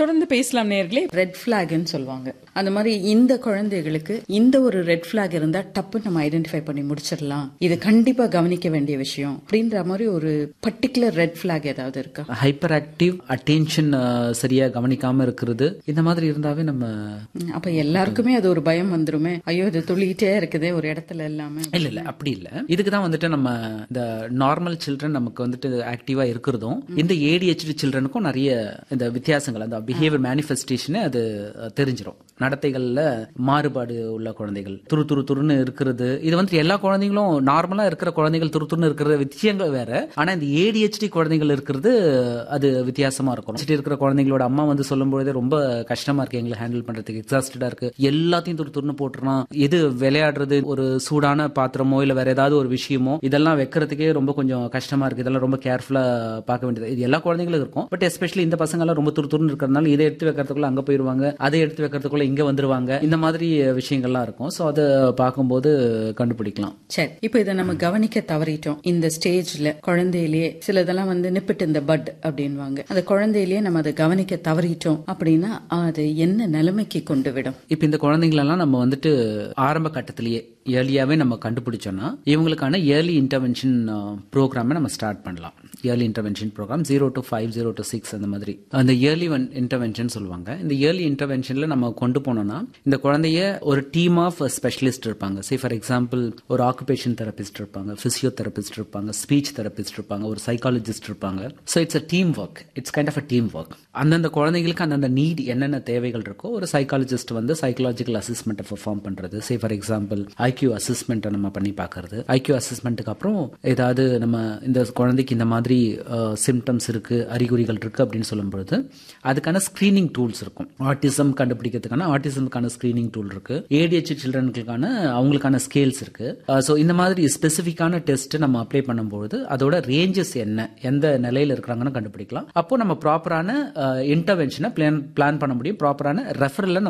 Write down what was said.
தொடர்ந்து பேசலாம் நேர்களே ரெட் ஃபிளாக்னு சொல்லுவாங்க அந்த மாதிரி இந்த குழந்தைகளுக்கு இந்த ஒரு ரெட் ஃபிளாக் இருந்தா டப்பு நம்ம ஐடென்டிஃபை பண்ணி முடிச்சிடலாம் இது கண்டிப்பா கவனிக்க வேண்டிய விஷயம் அப்படின்ற மாதிரி ஒரு பர்டிகுலர் ரெட் ஃபிளாக் ஏதாவது இருக்கா ஹைப்பர் ஆக்டிவ் அட்டென்ஷன் சரியா கவனிக்காம இருக்கிறது இந்த மாதிரி இருந்தாவே நம்ம ம், அப்ப எல்லாருக்குமே அது ஒரு பயம் வந்துருமே ஐயோ இது துள்ளிக்கிட்டே இருக்குதே ஒரு இடத்துல இல்லாம இல்ல இல்ல அப்படி இல்ல இதுக்கு தான் வந்துட்டு நம்ம இந்த நார்மல் சில்ட்ரன் நமக்கு வந்துட்டு ஆக்டிவா இருக்கிறதும் இந்த ஏடிஹெச்டி சில்ட்ரனுக்கும் நிறைய இந்த வித்தியாசங்கள் அந்த பிஹேவியர் மேனிஃபெஸ்டேஷன் அது அஹ், தெரிஞ்சிரும் நடத்தைகள்ல மாறுபாடு உள்ள குழந்தைகள் துரு துரு துருன்னு இருக்கிறது இது வந்து எல்லா குழந்தைகளும் நார்மலா இருக்கிற குழந்தைகள் துரு துருன்னு இருக்கிற விஷயங்கள் வேற ஆனா இந்த ஏடிஹெச்டி குழந்தைகள் இருக்கிறது அது வித்தியாசமா இருக்கும் ADHD இருக்கிற குழந்தைங்களோட அம்மா வந்து சொல்லும் பொழுதே ரொம்ப கஷ்டமா இருக்கு எங்களை ஹேண்டில் பண்றதுக்கு எக்ஸாஸ்டடா இருக்கு எல்லாத்தையும் துரு துருன்னு போட்டுறான் எது விளையாடுறது ஒரு சூடான பாத்திரமோ இல்ல வேற ஏதாவது ஒரு விஷயமோ இதெல்லாம் வைக்கிறதுக்கே ரொம்ப கொஞ்சம் கஷ்டமா இருக்கு இதெல்லாம் ரொம்ப கேர்ஃபுல்லா பார்க்க வேண்டியது இது எல்லா குழந்தைங்களும் இருக்கும் பட் எஸ்பெஷலி இந்த பசங்க எல்லாம் ரொம்ப துரு துருன்னு இருக்கிறதுனால இதை எடுத்து வைக்கிறதுக்குள்ள அங்க போயிருவாங்க அதை எடுத்து வைக்கிறதுக்குள்ள இங்க வந்துருவாங்க இந்த மாதிரி விஷயங்கள்லாம் இருக்கும் ஸோ அதை பார்க்கும்போது கண்டுபிடிக்கலாம் சரி இப்போ இதை நம்ம கவனிக்க தவறிட்டோம் இந்த ஸ்டேஜ்ல குழந்தையிலேயே சிலதெல்லாம் வந்து நிப்பிட்டு இந்த பட் அப்படின்வாங்க அந்த குழந்தையிலேயே நம்ம அதை கவனிக்க தவறிட்டோம் அப்படின்னா அது என்ன நிலைமைக்கு கொண்டு விடும் இப்போ இந்த குழந்தைங்களெல்லாம் நம்ம வந்துட்டு ஆரம்ப கட்டத்திலேயே ஏர்லியாவே நம்ம கண்டுபிடிச்சோம்னா இவங்களுக்கான ஏர்லி இன்டர்வென்ஷன் ப்ரோக்ராமை நம்ம ஸ்டார்ட் பண்ணலாம் early intervention program zero to five zero to six அந்த மாதிரி அந்த ஏர்லி ஒன் இன்டர்வென்ஷன் சொல்லுவாங்க இந்த ஏர்லி இன்டர்வென்ஷன்ல நம்ம கொண்டு போனோம்னா இந்த குழந்தைய ஒரு டீம் ஆஃப் ஸ்பெஷலிஸ்ட் இருப்பாங்க சே ஃபார் எக்ஸாம்பிள் ஒரு ஆக்குபேஷன் தெரபிஸ்ட் இருப்பாங்க பிசியோதெரபிஸ்ட் இருப்பாங்க ஸ்பீச் தெரபிஸ்ட் இருப்பாங்க ஒரு சைக்காலஜிஸ்ட் இருப்பாங்க so it's a team work it's kind of a team work அந்தந்த குழந்தைங்களுக்கு அந்தந்த நீட் என்னென்ன தேவைகள் இருக்கோ ஒரு சைக்காலஜிஸ்ட் வந்து சைக்காலஜிக்கல் அசஸ்மெண்ட்டை பெர்ஃபார்ம் பண்றது சே ஃபார் எக்ஸாம்பிள் ஐக்யூ அசஸ்மெண்ட்டை நம்ம பண்ணி பார்க்கறது ஐக்யூ அசஸ்மெண்ட்டுக்கு அப்புறம் ஏதாவது நம்ம இந்த குழந்தைக்கு இந்த மாதிரி சிம்டம்ஸ் இருக்கு அறிகுறிகள் இருக்கு அப்படின்னு சொல்லும்பொழுது அதுக்கான ஸ்கிரீனிங் டூல்ஸ் இருக்கும் ஆட்டிசம் கண்டுபிடிக்கிறதுக்கான ஆட்டிசம்க்கான ஸ்கிரீனிங் டூல் இருக்கு ஏடிஹெச் சில்ட்ரனுக்கான அவங்களுக்கான ஸ்கேல்ஸ் இருக்கு ஸோ இந்த மாதிரி ஸ்பெசிஃபிக்கான டெஸ்ட் நம்ம அப்ளை பண்ணும்போது அதோட ரேஞ்சஸ் என்ன எந்த நிலையில இருக்கிறாங்கன்னு கண்டுபிடிக்கலாம் அப்போ நம்ம ப்ராப்பரான இன்டர்வென்ஷனை பிளான் பிளான் பண்ண முடியும் ப்ராப்பரான ரெஃபரல